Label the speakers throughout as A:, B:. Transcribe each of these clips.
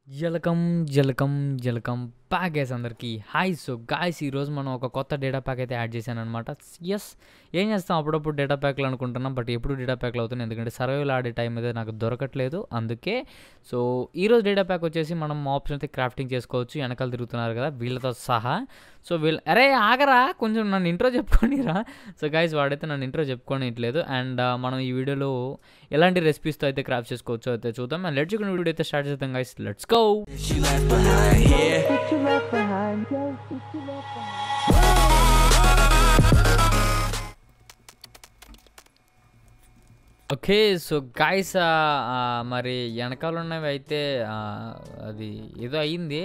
A: జలకం జలకం జలకం pack guys అందరికీ హాయ్ సో గాయస్ ఈరోజు మనం ఒక కొత్త డేటా ప్యాక్ అయితే యాడ్ చేశాను అనమాట ఎస్ ఏం చేస్తాం అప్పుడప్పుడు డేటా ప్యాక్లు అనుకుంటున్నాం బట్ ఎప్పుడు డేటా ప్యాక్లు అవుతున్నాయి ఎందుకంటే సర్వైవల్ ఆడే టైం అయితే నాకు దొరకట్లేదు అందుకే సో ఈరోజు డేటా ప్యాక్ వచ్చేసి మనం ఆప్షన్ అయితే క్రాఫ్టింగ్ చేసుకోవచ్చు వెనకాల తిరుగుతున్నారు కదా వీళ్ళతో సహా సో వీళ్ళు అరే ఆగరా కొంచెం నన్ను ఇంట్రో చెప్పుకోనిరా సో గైస్ వాడైతే నన్ను ఇంట్రో చెప్పుకోనిట్లేదు అండ్ మనం ఈ వీడియోలో ఎలాంటి రెసిపీస్తో అయితే క్రాఫ్ట్ చేసుకోవచ్చో అయితే చూద్దాం అండ్ లెట్స్ వీడియో అయితే స్టార్ట్ చేద్దాం guys let's go
B: She left behind here.
C: What you left behind, yo? What you left behind?
A: Okay so guys మరి వెనకాల ఉన్నవి అయితే ఆ, అది ఏదో అయ్యింది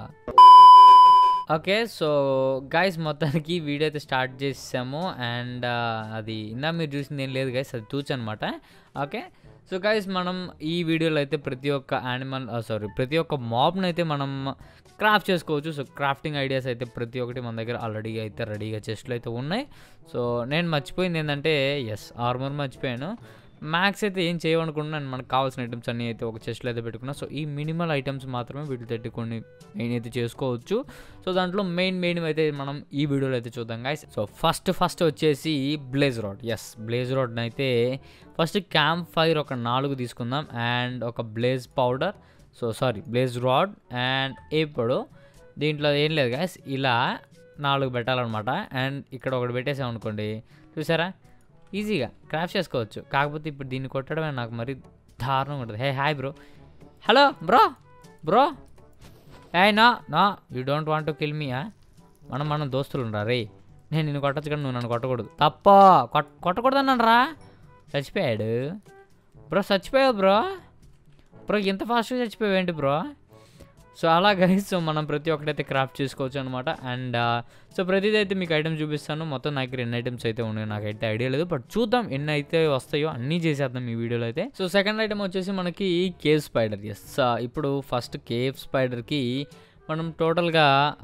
A: ఓకే సో గాయస్ మొత్తానికి వీడియో అయితే స్టార్ట్ చేసాము అండ్ అది ఇందా మీరు చూసింది ఏం లేదు గాయస్ అది తూచ్ అనమాట ఓకే సో గాయస్ మనం ఈ వీడియోలో అయితే ప్రతి ఒక్క యానిమల్ సారీ ప్రతి ఒక్క మాబ్ని అయితే మనం క్రాఫ్ట్ చేసుకోవచ్చు సో క్రాఫ్టింగ్ ఐడియాస్ అయితే ప్రతి ఒక్కటి మన దగ్గర ఆల్రెడీ అయితే రెడీగా చెస్ట్లు అయితే ఉన్నాయి సో నేను మర్చిపోయింది ఏంటంటే ఎస్ ఆర్మర్ మర్చిపోయాను మ్యాక్స్ అయితే ఏం చేయమనుకుంటున్నాను మనకు కావాల్సిన ఐటమ్స్ అన్నీ అయితే ఒక చెస్ట్లో అయితే పెట్టుకున్నా సో ఈ మినిమల్ ఐటమ్స్ మాత్రమే వీటితో అయితే కొన్ని మెయిన్ అయితే చేసుకోవచ్చు సో దాంట్లో మెయిన్ మెయిన్ అయితే మనం ఈ వీడియోలో అయితే చూద్దాం గాయస్ సో ఫస్ట్ ఫస్ట్ వచ్చేసి బ్లేజ్ రాడ్ ఎస్ బ్లేజ్ రాడ్ని అయితే ఫస్ట్ క్యాంప్ ఫైర్ ఒక నాలుగు తీసుకుందాం అండ్ ఒక blaze powder so sorry blaze rod and ఇప్పుడు దీంట్లో ఏం లేదు గాయస్ ఇలా నాలుగు పెట్టాలన్నమాట అండ్ ఇక్కడ ఒకటి పెట్టేసాం అనుకోండి చూసారా ఈజీగా క్రాఫ్ట్ చేసుకోవచ్చు కాకపోతే ఇప్పుడు దీన్ని కొట్టడమే నాకు మరి దారుణంగా ఉంటుంది hey hi bro hello bro bro ఏ నా నా you don't want to kill me మనం మనం దోస్తులు ఉండరా రే నేను నిన్ను కొట్టచ్చు కానీ నువ్వు నన్ను కొట్టకూడదు తప్ప కొట్ కొట్టకూడదు అన్నారా చచ్చిపోయాడు బ్రో చచ్చిపోయావు బ్రో బ్రో ఇంత ఫాస్ట్గా చచ్చిపోయావు ఏంటి బ్రో సో అలా గైస్ సో మనం ప్రతి ఒక్కటైతే క్రాఫ్ట్ చేసుకోవచ్చు అనమాట అండ్ సో ప్రతిదీ అయితే మీకు ఐటమ్స్ చూపిస్తాను మొత్తం నా దగ్గర ఎన్ని ఐటమ్స్ అయితే ఉన్నాయి నాకైతే ఐడియా లేదు బట్ చూద్దాం ఎన్ని అయితే వస్తాయో అన్నీ చేసేద్దాం ఈ వీడియోలో అయితే సో సెకండ్ ఐటమ్ వచ్చేసి మనకి కేవ్ స్పైడర్ ఎస్ ఇప్పుడు ఫస్ట్ కేవ్ స్పైడర్కి మనం టోటల్గా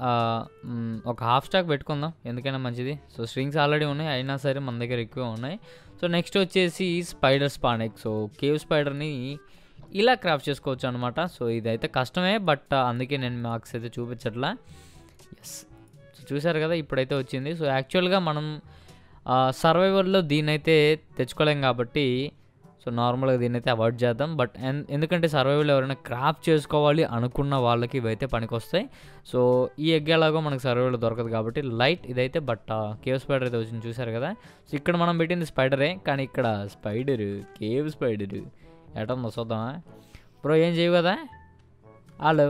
A: ఒక హాఫ్ స్టాక్ పెట్టుకుందాం ఎందుకైనా మంచిది సో స్ట్రింగ్స్ ఆల్రెడీ ఉన్నాయి అయినా సరే మన దగ్గర ఎక్కువ ఉన్నాయి సో నెక్స్ట్ వచ్చేసి స్పైడర్ స్పానెక్ సో కేవ్ స్పైడర్ని ఇలా క్రాఫ్ట్ చేసుకోవచ్చు అనమాట సో ఇదైతే కష్టమే బట్ అందుకే నేను మార్క్స్ అయితే చూపించట్లా ఎస్ సో చూసారు కదా ఇప్పుడైతే వచ్చింది సో యాక్చువల్గా మనం సర్వైవల్లో దీన్నైతే తెచ్చుకోలేం కాబట్టి సో నార్మల్గా దీన్ని అయితే అవాయిడ్ చేద్దాం బట్ ఎందుకంటే సర్వైవల్ ఎవరైనా క్రాఫ్ట్ చేసుకోవాలి అనుకున్న వాళ్ళకి ఇవైతే పనికొస్తాయి సో ఈ ఎగ్ ఎలాగో మనకు సర్వైవల్ దొరకదు కాబట్టి లైట్ ఇదైతే బట్ కేవ్ స్పైడర్ అయితే వచ్చింది చూసారు కదా సో ఇక్కడ మనం పెట్టింది స్పైడరే కానీ ఇక్కడ స్పైడర్ కేవ్ స్పైడర్ ఎటందో చూద్దామా బ్రో ఏం చేయవు కదా హలో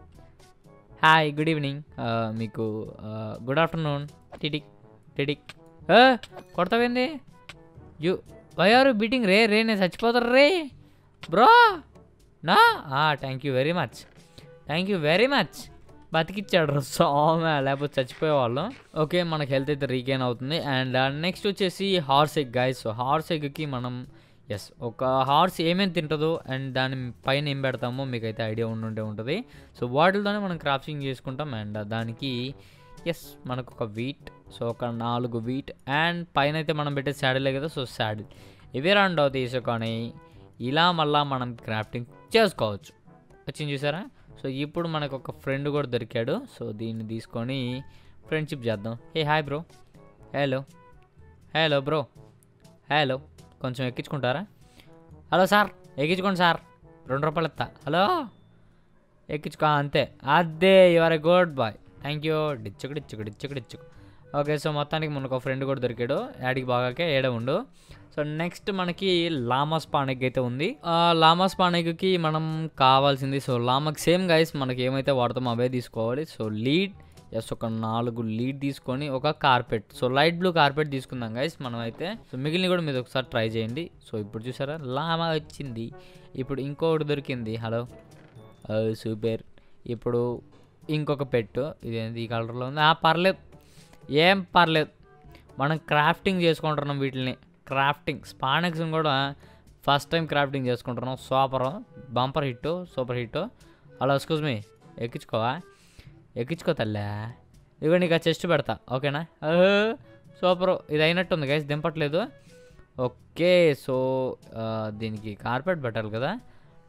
A: హాయ్ గుడ్ ఈవినింగ్ మీకు గుడ్ ఆఫ్టర్నూన్ టిటిక్ టిటిక్ కొడతావేంది యూ వై ఆర్ బీటింగ్ రే రే నేను చచ్చిపోతారు రే బ్రో నా thank you very much thank you very much బతికిచ్చాడు రా సామె లేకపోతే చచ్చిపోయేవాళ్ళం ఓకే మనకి హెల్త్ అయితే రీగెయిన్ అవుతుంది అండ్ నెక్స్ట్ వచ్చేసి horse egg guys so horse ఎగ్కి మనం ఎస్ ఒక హార్స్ ఏమేమి తింటుందో అండ్ దాని పైన ఏం పెడతామో మీకు అయితే ఐడియా ఉండుంటే ఉంటుంది సో వాటితోనే మనం క్రాఫ్టింగ్ చేసుకుంటాం అండ్ దానికి ఎస్ మనకు ఒక వీట్ సో ఒక నాలుగు వీట్ అండ్ పైన అయితే మనం పెట్టే శాడిలే కదా సో శాడిల్ ఇవే రెండు తీసుకొని ఇలా మళ్ళా మనం క్రాఫ్టింగ్ చేసుకోవచ్చు వచ్చింది చూసారా సో ఇప్పుడు మనకు ఒక ఫ్రెండ్ కూడా దొరికాడు సో దీన్ని తీసుకొని ఫ్రెండ్షిప్ చేద్దాం hey hi bro hello hello bro hello కొంచెం ఎక్కించుకుంటారా హలో సార్ ఎక్కించుకోండి సార్ రెండు రూపాయలు ఇస్తా హలో ఎక్కించుకో అంతే అదే you're a good boy thank you డిచ్చుకు డిచ్చుకు డిచ్చుకు డిచ్చుకు ఓకే సో మొత్తానికి మనకు ఒక ఫ్రెండ్ కూడా దొరికాడు యాడికి బాగాకే ఏడ ఉండు సో నెక్స్ట్ మనకి లామాస్ పానెగ్ అయితే ఉంది ఆ లామాస్ పానెగ్కి మనం కావాల్సింది సో లామక్ సేమ్ గైస్ మనకి ఏమైతే వాడతామో అవే తీసుకోవాలి సో లీడ్ ఎస్ ఒక నాలుగు లీడ్ తీసుకొని ఒక carpet so light blue carpet తీసుకుందాం గైస్ మనం అయితే సో మిగిలిన కూడా మీరు ఒకసారి ట్రై చేయండి సో ఇప్పుడు చూసారా లామా వచ్చింది ఇప్పుడు ఇంకొకటి దొరికింది హలో సూపర్ ఇప్పుడు ఇంకొక పెట్టు ఇదేంటి ఈ కలర్లో ఉంది ఆ పర్లేదు ఏం పర్లేదు మనం క్రాఫ్టింగ్ చేసుకుంటున్నాం వీటిని క్రాఫ్టింగ్ స్పానెక్స్ని కూడా ఫస్ట్ టైం క్రాఫ్టింగ్ చేసుకుంటున్నాం super bumper hit super hit hello excuse me ఎక్కించుకోవా ఎక్కించుకో తల్లే ఇదిగో నీకు ఆ చెస్ట్ పెడతా ఓకేనా సూపర్ ఇది అయినట్టుంది గైస్ దింపట్లేదు ఓకే సో దీనికి కార్పెట్ పెట్టాలి కదా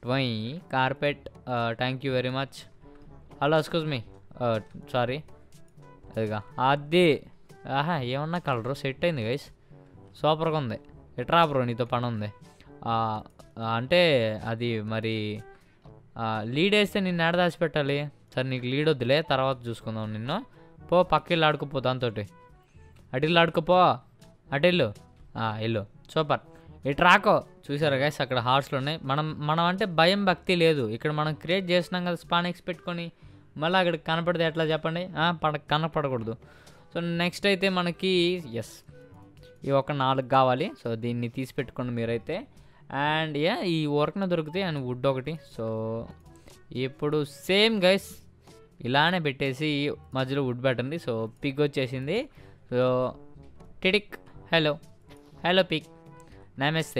A: why carpet thank you very much hello excuse me sorry అదిగా అది ఆహా ఏమన్నా కలరు సెట్ అయింది గైస్ సూపర్గా ఉంది ఎట్రా బ్రో నీతో పని ఉంది ఆ, ఆ, అంటే అది మరి లీడ్ వేస్తే నిన్ను ఏడ దాచిపెట్టాలి సరే నీకు లీడ్ వద్దులే తర్వాత చూసుకుందాం నిన్ను పో పక్కెళ్ళి ఆడుకోపో దాంతో అటిల్లు ఆడుకోపో అటిల్లు వెళ్ళు సూపర్ ఇటు రాకో చూసారా గైస్ అక్కడ హార్ట్స్లో ఉన్నాయి మనం మనం అంటే భయం భక్తి లేదు ఇక్కడ మనం క్రియేట్ చేసినాం కదా స్పానిక్స్ పెట్టుకొని మళ్ళీ అక్కడ కనపడితే ఎట్లా చెప్పండి ఆ, పడ కనపడకూడదు సో నెక్స్ట్ అయితే మనకి ఎస్ ఇవి ఒక నాలుగు కావాలి సో దీన్ని తీసి పెట్టుకోండి మీరైతే అండ్ యా ఈ వర్క్న దొరుకుతాయి అండ్ వుడ్ ఒకటి సో ఇప్పుడు సేమ్ గైస్ ఇలానే పెట్టేసి మధ్యలో వుడ్ పెట్టండి సో పిగ్ వచ్చేసింది సో టిడిక్ హలో హలో పిక్ నమస్తే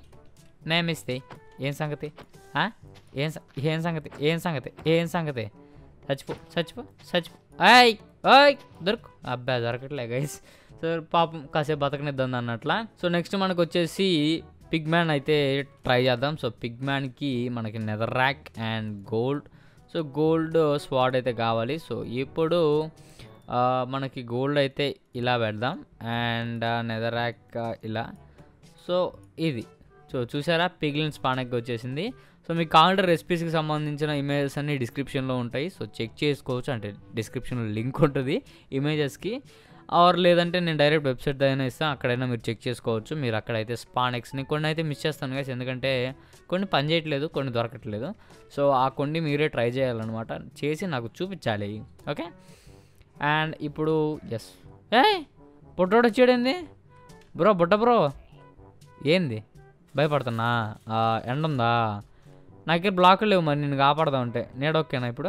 A: నమస్తే ఏం సంగతి ఆ? ఏం స- ఏం సంగతి ఏం సంగతి ఏం సంగతి చచ్చిపో చచ్చిపో చచ్చిపో ఆయ్ ఓయ్ దొరకు అబ్బాయి దొరకట్లే గైస్ సో పాపం కాసేపు బతకనిద్దాం అన్నట్లా సో నెక్స్ట్ మనకు వచ్చేసి పిగ్ మ్యాన్ అయితే ట్రై చేద్దాం సో పిగ్ మ్యాన్కి మనకి netherrack and gold so gold sword అయితే కావాలి సో ఇప్పుడు ఆ, మనకి గోల్డ్ అయితే ఇలా పెడదాం అండ్ నెదర్ ర్యాక్ ఇలా సో ఇది సో చూసారా పిగ్లిన్ స్పానక్ వచ్చేసింది సో మీకు కావాలంటే రెసిపీస్కి సంబంధించిన ఇమేజెస్ అన్ని డిస్క్రిప్షన్లో ఉంటాయి సో చెక్ చేసుకోవచ్చు అంటే డిస్క్రిప్షన్లో లింక్ ఉంటుంది ఇమేజెస్కి ఆర్ లేదంటే నేను డైరెక్ట్ వెబ్సైట్ అయినా ఇస్తాను అక్కడైనా మీరు చెక్ చేసుకోవచ్చు మీరు అక్కడైతే స్పానెక్స్ని కొన్ని అయితే మిస్ చేస్తాను కదా ఎందుకంటే కొన్ని పని చేయట్లేదు కొన్ని దొరకట్లేదు సో ఆ కొన్ని మీరే ట్రై చేయాలన్నమాట చేసి నాకు చూపించాలి ఓకే అండ్ ఇప్పుడు ఎస్ ఏ బుట్టోడు వచ్చాడేంది బ్రో బుట్ట బ్రో ఏంది భయపడుతున్నా ఆ, ఎండ ఉందా నా దగ్గర బ్లాకులు లేవు మరి నేను కాపాడదా ఉంటే నేడొక్కేనా ఇప్పుడు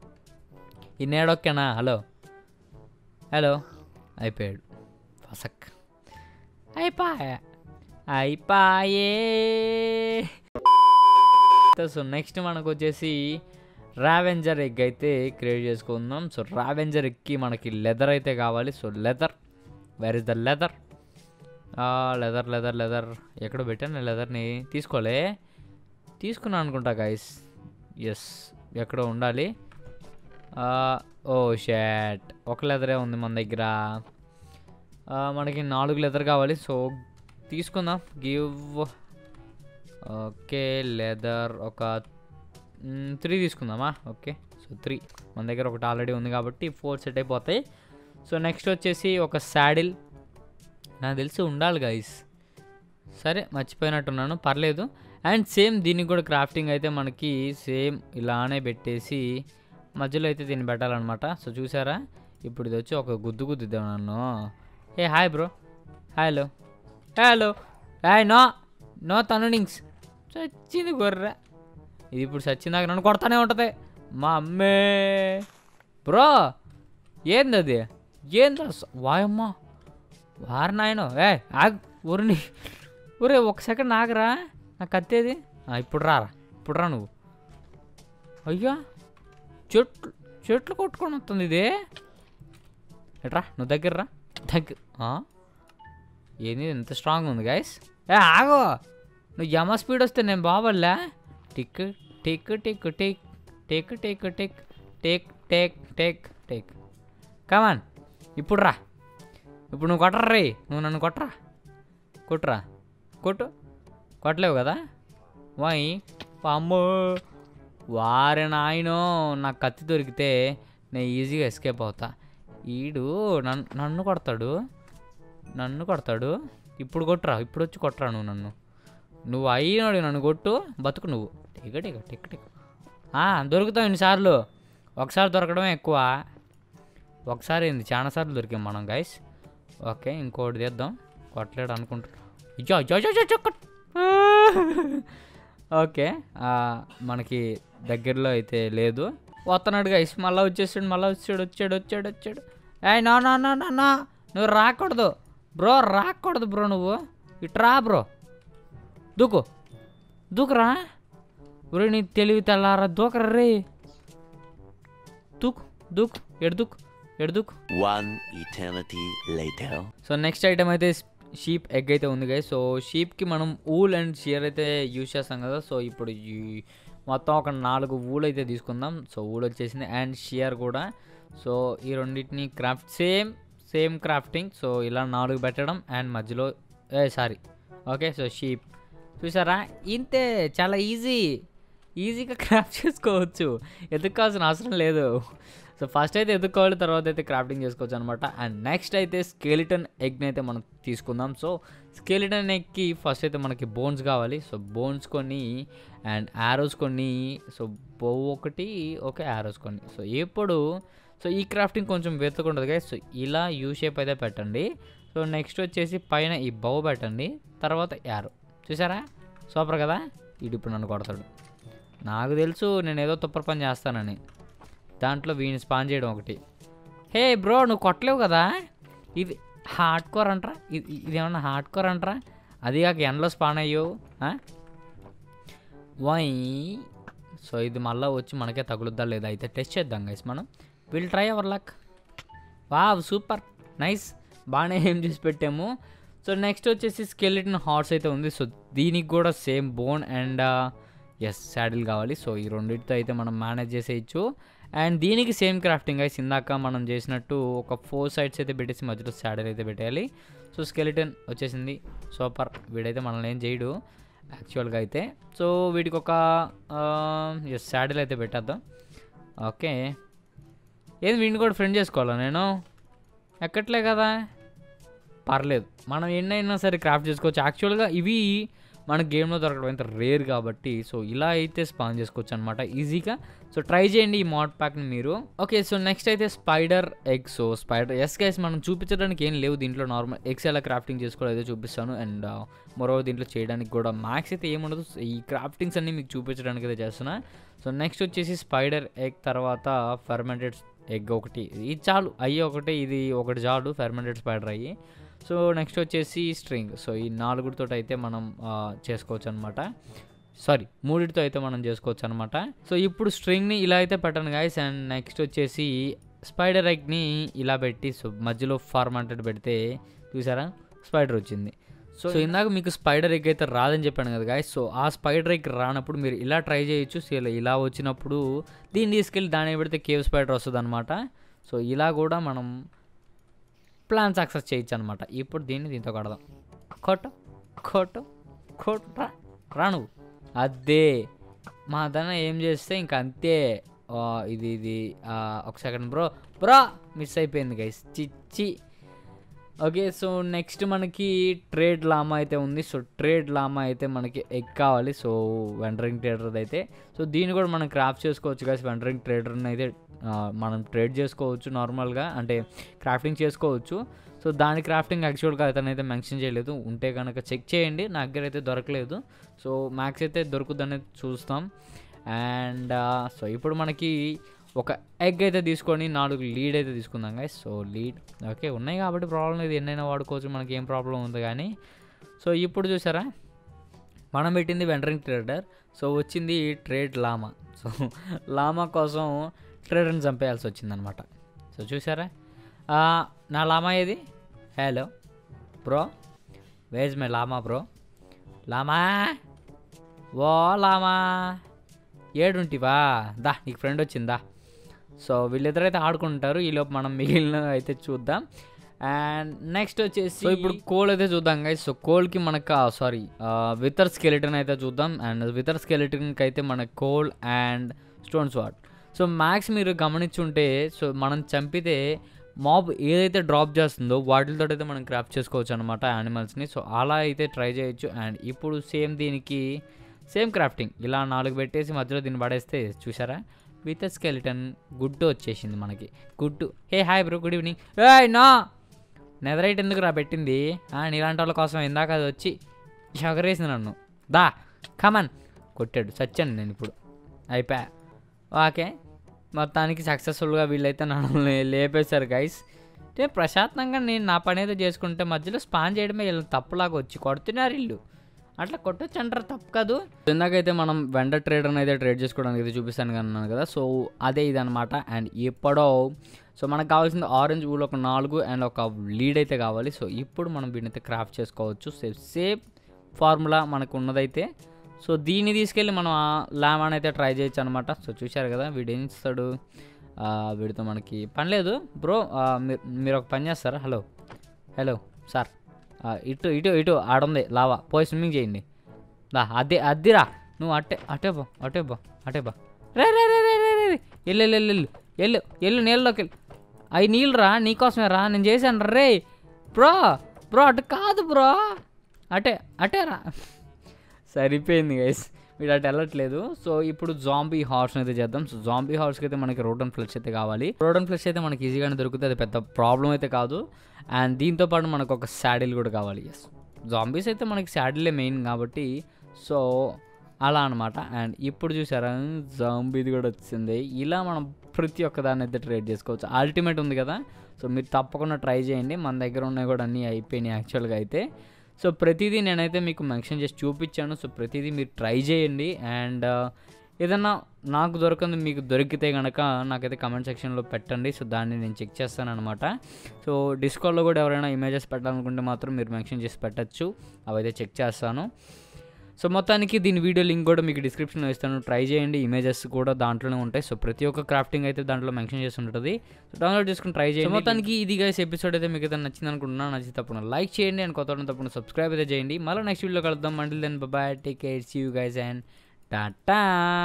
A: ఈ నేడొక్కేనా హలో హలో అయిపోయాడు ఫసక్ అయిపోయా అయిపోయే సో నెక్స్ట్ మనకు వచ్చేసి రావెంజర్ ఎగ్ అయితే క్రియేట్ చేసుకుందాం సో రావెంజర్ ఎగ్కి మనకి లెదర్ అయితే కావాలి so leather where is the leather leather leather leather ఎక్కడ పెట్టాను లెదర్ని తీసుకోలే తీసుకున్నాను అనుకుంటా గైస్ ఎస్ ఎక్కడో ఉండాలి ఓ షాట్ ఒక లెదరే ఉంది మన దగ్గర ఆ, మనకి నాలుగు లెదర్ కావాలి సో తీసుకుందాం గివ్ ఓకే లెదర్ ఒక త్రీ తీసుకుందామా ఓకే సో త్రీ మన దగ్గర ఒకటి ఆల్రెడీ ఉంది కాబట్టి ఫోర్ సెట్ అయిపోతాయి సో నెక్స్ట్ వచ్చేసి ఒక శాడిల్ నాకు తెలిసి ఉండాలి గైస్ సరే మర్చిపోయినట్టున్నాను పర్లేదు అండ్ సేమ్ దీనికి కూడా క్రాఫ్టింగ్ అయితే మనకి సేమ్ ఇలానే పెట్టేసి మధ్యలో అయితే దీన్ని పెట్టాలన్నమాట సో చూసారా ఇప్పుడు ఇది వచ్చి ఒక గుద్దు గుద్దుద్దాం నన్ను ఏ hi bro hello hello hi no no తనునింగ్స్ చచ్చింది గొర్రె ఇది ఇప్పుడు చచ్చిందాక నన్ను కొడతానే ఉంటుంది మా అమ్మే బ్రో ఏంది అది ఏంది అస- వాయమ్మా వారు నాయన ఏ ఆగ్ ఊరిని ఊరే ఒక సెకండ్ ఆగరా నాకు కత్తేది ఆ, ఇప్పుడు రారా ఇప్పుడు రా నువ్వు అయ్యా చెట్లు చెట్లు కొట్టుకొని వస్తుంది ఇది ఎట్రా నువ్వు దగ్గర రా దగ్గర ఆ? ఏంది ఎంత స్ట్రాంగ్ ఉంది గైస్ ఏ ఆగో నువ్వు యమ స్పీడ్ వస్తే నేను బావల్లా టిక్ టిక్ టిక్ టిక్ టిక్ టిక్ టిక్ టేక్ టేక్ టేక్ టేక్ కమాన్ ఇప్పుడు రా ఇప్పుడు నువ్వు కొట్టరా రే నువ్వు నన్ను కొట్టరా కొట్టురా కొట్టు కొట్టలేవు కదా వాయి పాము వారే నాయనో నాకు కత్తి దొరికితే నేను ఈజీగా ఎస్కేప్ అవుతా ఈడు నన్ను నన్ను కొడతాడు నన్ను కొడతాడు ఇప్పుడు కొట్టురా ఇప్పుడు వచ్చి కొట్టరా నువ్వు నన్ను నువ్వు అయినాడు నన్ను కొట్టు బతుకు నువ్వు టిక టిక టిక్ టిక్ ఆ, దొరుకుతావు ఎన్నిసార్లు ఒకసారి దొరకడమే ఎక్కువ ఒకసారి ఏంది చాలాసార్లు దొరికాం మనం గైస్ ఓకే ఇంకోటి తీద్దాం కొట్టలేడు అనుకుంటా ఇచ్చో ఇచ్చో ఇచ్చో ఇచ్చో కొట్. ఓకే ఆ, మనకి దగ్గరలో అయితే లేదు వస్తున్నాడు గైస్ మళ్ళీ వచ్చేసాడు మళ్ళీ వచ్చాడు వచ్చాడు వచ్చాడు వచ్చాడు ఏ నా నా నా నా నా నువ్వు రాకూడదు బ్రో రాకూడదు బ్రో నువ్వు ఇట్రా బ్రో దూకు దూకురా ఒరే నీ తెలివి తెల్లారా దూకరా రే దూకు దూకు ఎడు దూకు ఎడు దూకు
B: One eternity later.
A: So next item అయితే షీప్ ఎగ్ అయితే ఉంది కదా సో షీప్కి మనం ఊల్ అండ్ షియర్ అయితే యూజ్ చేస్తాం కదా సో ఇప్పుడు ఈ మొత్తం ఒక నాలుగు ఊలు అయితే తీసుకుందాం సో ఊలు వచ్చేసింది అండ్ షియర్ కూడా సో ఈ రెండింటిని craft same same crafting so ఇలా నాలుగు పెట్టడం అండ్ మధ్యలో ఏ సారీ ఓకే సో షీప్ చూసారా ఇంతే చాలా ఈజీ ఈజీగా క్రాఫ్ట్ చేసుకోవచ్చు ఎదుక్కోవాల్సిన అవసరం లేదు సో ఫస్ట్ అయితే ఎదుక్కోవాలి తర్వాత అయితే క్రాఫ్టింగ్ చేసుకోవచ్చు అనమాట అండ్ నెక్స్ట్ అయితే స్కెలిటన్ ఎగ్ని అయితే మనం తీసుకుందాం సో స్కెలిటన్ ఎగ్కి ఫస్ట్ అయితే మనకి బోన్స్ కావాలి సో బోన్స్ కొన్ని అండ్ యారోస్ కొన్ని సో బో ఒకటి ఓకే యారోస్ కొన్ని సో ఎప్పుడు సో ఈ క్రాఫ్టింగ్ కొంచెం వెతుకుంటుంది కదా సో ఇలా యూ షేప్ అయితే పెట్టండి సో నెక్స్ట్ వచ్చేసి పైన ఈ బౌ పెట్టండి తర్వాత యారో చూసారా సూపర్ కదా ఇటు ఇప్పుడు నన్ను కొడతాడు నాకు తెలుసు నేను ఏదో తుప్పర పని చేస్తానని దాంట్లో వీడిని స్పాన్ చేయడం ఒకటి హే బ్రో నువ్వు కొట్టలేవు కదా ఇది హార్డ్ కోర్ అంటరా ఇది ఇదేమన్నా హార్డ్ కోర్ అంటరా అది కాక ఎండలో స్పాన్ అయ్యో వై సో ఇది మళ్ళీ వచ్చి మనకే తగులుద్దా లేదా అయితే టెస్ట్ చేద్దాం గైస్ మనం will try our luck wow super nice బాగానే ఏం చేసి పెట్టాము సో నెక్స్ట్ వచ్చేసి స్కెలిటన్ హార్స్ అయితే ఉంది సో దీనికి కూడా same bone and yes saddle కావాలి సో ఈ రెండింటితో అయితే మనం మేనేజ్ చేసేయచ్చు అండ్ దీనికి సేమ్ క్రాఫ్టింగ్ అయితే ఇందాక మనం చేసినట్టు ఒక ఫోర్ సైడ్స్ అయితే పెట్టేసి మధ్యలో శాడిల్ అయితే పెట్టేయాలి సో స్కెలిటన్ వచ్చేసింది సూపర్ వీడైతే మనల్ని ఏం చేయడు యాక్చువల్గా అయితే సో వీటికి ఒక ఎస్ శాడిల్ అయితే పెట్టేద్దాం ఓకే ఏది వీడిని కూడా ఫ్రెండ్ చేసుకోవాలా నేను ఎక్కట్లే కదా పర్లేదు మనం ఎన్నైనా సరే క్రాఫ్ట్ చేసుకోవచ్చు యాక్చువల్గా ఇవి మన గేమ్లో దొరకడం ఎంత రేర్ కాబట్టి సో ఇలా అయితే స్పాన్ చేసుకోవచ్చు అనమాట ఈజీగా సో ట్రై చేయండి ఈ మోడ్ ప్యాక్ని మీరు ఓకే సో నెక్స్ట్ అయితే spider egg so spider yes guys మనం చూపించడానికి ఏం లేవు దీంట్లో నార్మల్ ఎగ్స్ ఎలా క్రాఫ్టింగ్ చేసుకోవాలో అయితే చూపిస్తాను అండ్ మరో దీంట్లో చేయడానికి కూడా మ్యాక్స్ అయితే ఏముండదు సో ఈ క్రాఫ్టింగ్స్ అన్ని మీకు చూపించడానికి అయితే చేస్తున్నా సో నెక్స్ట్ వచ్చేసి స్పైడర్ ఎగ్ తర్వాత ఫర్మెంటెడ్ ఎగ్ ఒకటి ఇది చాలు అయ్యి ఒకటి ఇది ఒకటి చాలు ఫెర్మెంటెడ్ స్పైడర్ అయ్యి సో నెక్స్ట్ వచ్చేసి స్ట్రింగ్ సో ఈ నాలుగుతో అయితే మనం ఆ, చేసుకోవచ్చు అనమాట సారీ మూడిటితో అయితే మనం చేసుకోవచ్చు అనమాట సో ఇప్పుడు స్ట్రింగ్ని ఇలా అయితే పెట్టండి గాయస్ అండ్ నెక్స్ట్ వచ్చేసి స్పైడర్ ఎగ్ని ఇలా పెట్టి సో మధ్యలో ఫార్మాంటెడ్ పెడితే చూసారా స్పైడర్ వచ్చింది సో ఇందాక మీకు స్పైడర్ ఎగ్ అయితే రాదని చెప్పాను కదా గాయస్ సో ఆ స్పైడర్ ఎగ్ రానప్పుడు మీరు ఇలా ట్రై చేయొచ్చు సో ఇలా ఇలా వచ్చినప్పుడు దీన్ని తీసుకెళ్ళి దాన్ని పెడితే కేవ్ స్పైడర్ వస్తుంది అనమాట సో ఇలా కూడా మనం ప్లాన్ సక్సెస్ చేయొచ్చు అనమాట ఇప్పుడు దీన్ని దీంతో కొడదాం కొట్టు కొట్టు కొట్టు రా రా నువ్వు అదే మా దన ఏం చేస్తే ఇంకా అంతే ఆ, ఇది ఇది ఆ, ఒక సెకండ్ బ్రో బ్రో మిస్ అయిపోయింది గైస్ చిచ్చి ఓకే సో నెక్స్ట్ మనకి ట్రేడ్ లామా అయితే ఉంది సో ట్రేడ్ లామా అయితే మనకి ఎగ్ కావాలి సో వెండరింగ్ ట్రేడర్ అయితే సో దీన్ని కూడా మనం క్రాఫ్ట్ చేసుకోవచ్చు కదా వెండరింగ్ ట్రేడర్ని అయితే ఆ, మనం ట్రేడ్ చేసుకోవచ్చు నార్మల్గా అంటే క్రాఫ్టింగ్ చేసుకోవచ్చు సో దాని క్రాఫ్టింగ్ యాక్చువల్గా అతనైతే మెన్షన్ చేయలేదు ఉంటే కనుక చెక్ చేయండి నా దగ్గర అయితే దొరకలేదు సో మ్యాక్స్ అయితే దొరుకుతుందని చూస్తాం అండ్ సో ఇప్పుడు మనకి ఒక ఎగ్ అయితే తీసుకొని నాలుగు లీడ్ అయితే తీసుకుందాం గైస్ సో లీడ్ ఓకే ఉన్నాయి కాబట్టి ప్రాబ్లం లేదు ఎన్నైనా వాడుకోవచ్చు మనకి ఏం ప్రాబ్లం ఉంది కానీ సో ఇప్పుడు చూసారా మనం పెట్టింది వెంటరింగ్ ట్రేడర్ సో వచ్చింది ట్రేడ్ లామా సో లామా కోసం ట్రేడర్ని చంపేయాల్సి వచ్చిందనమాట సో చూసారా ఆ, నా లామా ఏది hello bro where's my llama bro llama ఓ లామా ఏడుంటివా దా నీకు ఫ్రెండ్ వచ్చిందా సో వీళ్ళిద్దరైతే ఆడుకుంటారు ఈలోపు మనం మిగిలిన అయితే చూద్దాం అండ్ నెక్స్ట్ వచ్చేసి సో ఇప్పుడు కోల్ అయితే చూద్దాం గైస్ సో కోల్కి మనకు సారీ వితర్ స్కెలిటన్ అయితే చూద్దాం అండ్ వితర్ స్కెలిటన్కి అయితే మన coal and stones what so max మీరు గమనించుంటే సో మనం చంపితే మాబ్ ఏదైతే డ్రాప్ చేస్తుందో వాటితో అయితే మనం క్రాఫ్ట్ చేసుకోవచ్చు అనమాట యానిమల్స్ని సో అలా అయితే ట్రై చేయొచ్చు అండ్ ఇప్పుడు సేమ్ దీనికి సేమ్ క్రాఫ్టింగ్ ఇలా నాలుగు పెట్టేసి మధ్యలో దీన్ని పడేస్తే చూసారా విత్ స్కెలిటన్ గుడ్డు వచ్చేసింది మనకి గుడ్డు hey hi bro good evening ఏ నా నెదరైట్ ఎందుకు రా పెట్టింది ఆ, నీలాంటి వాళ్ళ కోసం ఇందాక అది వచ్చి షగరేసింది నన్ను దా కమన్ కొట్టాడు సచ్చాను నేను ఇప్పుడు అయిపోయా ఓకే మొత్తానికి సక్సెస్ఫుల్గా వీళ్ళైతే నన్ను లే- లేపేశారు గైస్ అంటే ప్రశాంతంగా నేను నా పని ఏదో చేసుకుంటే మధ్యలో స్పాన్ చేయడమే వీళ్ళు తప్పులాగా వచ్చి కొడుతున్నారు ఇల్లు అట్లా కొట్టొచ్చు అంటారు తప్పు కాదు ఇందాకైతే మనం వెండర్ ట్రేడర్ని అయితే ట్రేడ్ చేసుకోవడానికి అయితే చూపిస్తాను అన్నాను కదా సో అదే ఇదనమాట అండ్ ఎప్పుడో సో మనకు కావాల్సింది ఆరెంజ్ ఊళ్ళు ఒక నాలుగు అండ్ ఒక లీడ్ అయితే కావాలి సో ఇప్పుడు మనం వీటిని అయితే క్రాఫ్ట్ చేసుకోవచ్చు సేమ్ సేమ్ ఫార్ములా మనకు ఉన్నదైతే సో దీన్ని తీసుకెళ్ళి మనం ఆ లామాన్ అయితే ట్రై చేయొచ్చు అనమాట సో చూశారు కదా వీడు ఏం ఇస్తాడు ఆ, వీడితో మనకి పని లేదు బ్రో ఆ, మీరు మీరు ఒక పని చేస్తారా హలో హలో సార్ ఆ, ఇటు ఇటు ఇటు ఆడుంది లావా పోయి స్విమ్మింగ్ చేయండి దా అదే అద్దిరా నువ్వు అట్టే అటే బా అటే బా అటే బా రే రే రే రే రే రే రే. ఎల్లు ఎల్లు ఎల్లు ఎల్లు ఎల్లు ఎల్లు నీళ్ళలోకి వెళ్ళు అవి నీళ్ళు రా నీకోసమే రా నేను చేశాను రే బ్రో బ్రో అటు కాదు బ్రో అటే అటే రా సరిపోయింది గైస్ వీడు అటు వెళ్ళట్లేదు సో ఇప్పుడు జాంబీ హార్స్ అయితే చేద్దాం సో జాంబీ హార్స్కి అయితే మనకి రోడన్ ఫ్లెష్ అయితే కావాలి రోడన్ ఫ్లెష్ అయితే మనకి ఈజీగానే దొరుకుతుంది అది పెద్ద ప్రాబ్లం అయితే కాదు అండ్ దీంతో పాటు మనకు ఒక శాడిల్ కూడా కావాలి ఎస్ జాంబీస్ అయితే మనకి శాడిలే మెయిన్ కాబట్టి సో అలా అనమాట అండ్ ఇప్పుడు చూసారా జాంబీది కూడా వచ్చింది ఇలా మనం ప్రతి ఒక్క దాన్ని అయితే ట్రేడ్ చేసుకోవచ్చు అల్టిమేట్ ఉంది కదా సో మీరు తప్పకుండా ట్రై చేయండి మన దగ్గర ఉన్నాయి కూడా అన్నీ అయిపోయినాయి యాక్చువల్గా అయితే సో ప్రతిదీ నేనైతే మీకు మెన్షన్ చేసి చూపించాను సో ప్రతిదీ మీరు ట్రై చేయండి అండ్ ఏదన్నా నాకు దొరకంది మీకు దొరికితే కనుక నాకైతే కమెంట్ సెక్షన్లో పెట్టండి సో దాన్ని నేను చెక్ చేస్తాను అనమాట సో డిస్కౌంట్లో కూడా ఎవరైనా ఇమేజెస్ పెట్టాలనుకుంటే మాత్రం మీరు మెన్షన్ చేసి పెట్టచ్చు అవైతే చెక్ చేస్తాను సో మొత్తానికి దీని వీడియో లింక్ కూడా మీకు డిస్క్రిప్షన్లో ఇస్తాను ట్రై చేయండి ఇమేజెస్ కూడా దాంట్లోనే ఉంటాయి సో ప్రతి ఒక్క క్రాఫ్టింగ్ అయితే దాంట్లో మెన్షన్ చేసి ఉంటుంది సో డౌన్లోడ్ చేసుకుని ట్రై చేయండి మొత్తానికి ఇది గైస్ ఎపిసోడ్ అయితే మీకు అయితే నచ్చింది అనుకుంటున్నాను నచ్చితే తప్పకుండా లైక్ చేయండి అండ్ కొత్త వాళ్ళని తప్పకుండా సబ్స్క్రైబ్ అయితే చేయండి మళ్ళీ నెక్స్ట్ వీడియో కలుద్దాం until then bye take care see you guys and టాటా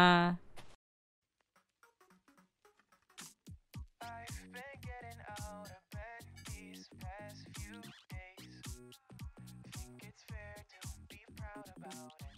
D: I've been getting out of bed these past few days. Think it's fair to be proud about it.